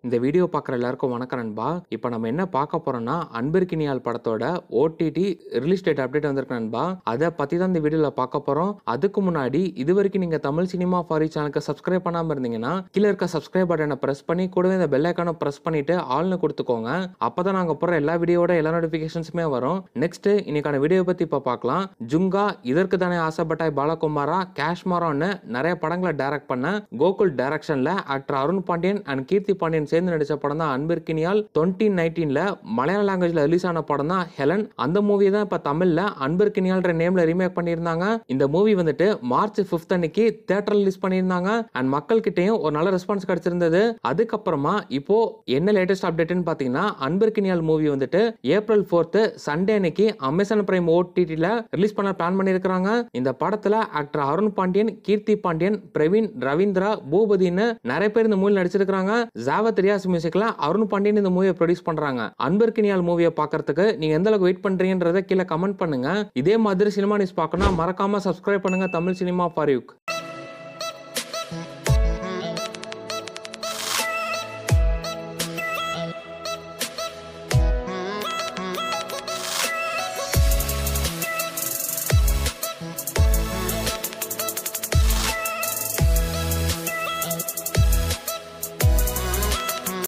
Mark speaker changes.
Speaker 1: இந்த வீடியோ பார்க்குற எல்லாருக்கும் வணக்கம் நண்பா இப்போ நம்ம என்ன பார்க்க போறோம்னா அன்பிற்கினியால் படத்தோட ஓடிடி ரிலீஸ் டேட் அப்டேட் வந்திருக்கு நண்பா அதை பற்றி தான் இந்த வீடியோவில் பார்க்க போகிறோம் அதுக்கு முன்னாடி இது வரைக்கும் நீங்கள் தமிழ் சினிமா ஃபாரி சேனலுக்கு சப்ஸ்கிரைப் பண்ணாமல் இருந்தீங்கன்னா கீழே இருக்க சப்ஸ்கிரைப் பட்டனை ப்ரெஸ் பண்ணி கூடவே இந்த பெல் ஐக்கானை ப்ரெஸ் பண்ணிட்டு ஆல்னு கொடுத்துக்கோங்க அப்போ தான் நாங்கள் போகிற எல்லா வீடியோட எல்லா நோட்டிஃபிகேஷன்ஸுமே வரும் நெக்ஸ்ட் இன்னைக்கான வீடியோ பற்றி இப்போ பார்க்கலாம் ஜுங்கா இதற்கு தானே ஆசைப்பட்டாய் பாலகுமாரா காஷ்மாரான்னு நிறைய படங்களை டைரக்ட் பண்ண கோகுல் டைரக்ஷன்ல ஆக்டர் அருண் பாண்டியன் அண்ட் கீர்த்தி பாண்டியன் சேர்ந்து நடிச்ச படம் தான் அன்பிற்கினியால் டுவெண்ட்டி நைன்டீன்ல மலையாள லாங்குவேஜ்ல ரிலீஸ் ஆன படம் தான் ஹெலன் அந்த மூவி தான் இப்ப தமிழ்ல அன்பிற்கினியால்ன்ற நேம்ல ரீமேக் பண்ணியிருந்தாங்க இந்த மூவி வந்துட்டு மார்ச் பிப்த் அன்னைக்கு தேட்டர் ரிலீஸ் பண்ணியிருந்தாங்க அண்ட் மக்கள் கிட்டயும் ஒரு நல்ல ரெஸ்பான்ஸ் கிடைச்சிருந்தது அதுக்கப்புறமா இப்போ என்ன லேட்டஸ்ட் அப்டேட்னு பாத்தீங்கன்னா அன்பிற்கினியால் மூவி வந்துட்டு ஏப்ரல் ஃபோர்த்து சண்டே அன்னைக்கு அமேசான் பிரைம் ஓடிடில ரிலீஸ் பண்ண பிளான் பண்ணியிருக்காங்க இந்த படத்துல ஆக்டர் அருண் பாண்டியன் கீர்த்தி பாண்டியன் பிரவீன் ரவீந்திரா பூபதினு நிறைய பேர் இந்த மூவில நடிச்சிருக்காங்க ஜாவத் ரியாஸ் மியூசிக்ல அருண் பாண்டியன் இந்த மூவியை ப்ரொடியூஸ் பண்றாங்க அன்பர்கினியால் மூவியை பார்க்கறதுக்கு நீங்க எந்த அளவுக்கு வெயிட் பண்றீங்கன்றத கீழே கமெண்ட் பண்ணுங்க இதே மாதிரி சினிமா நியூஸ் பார்க்கணும் மறக்காம சப்ஸ்கிரைப் பண்ணுங்க தமிழ் சினிமா ஃபார் யூக்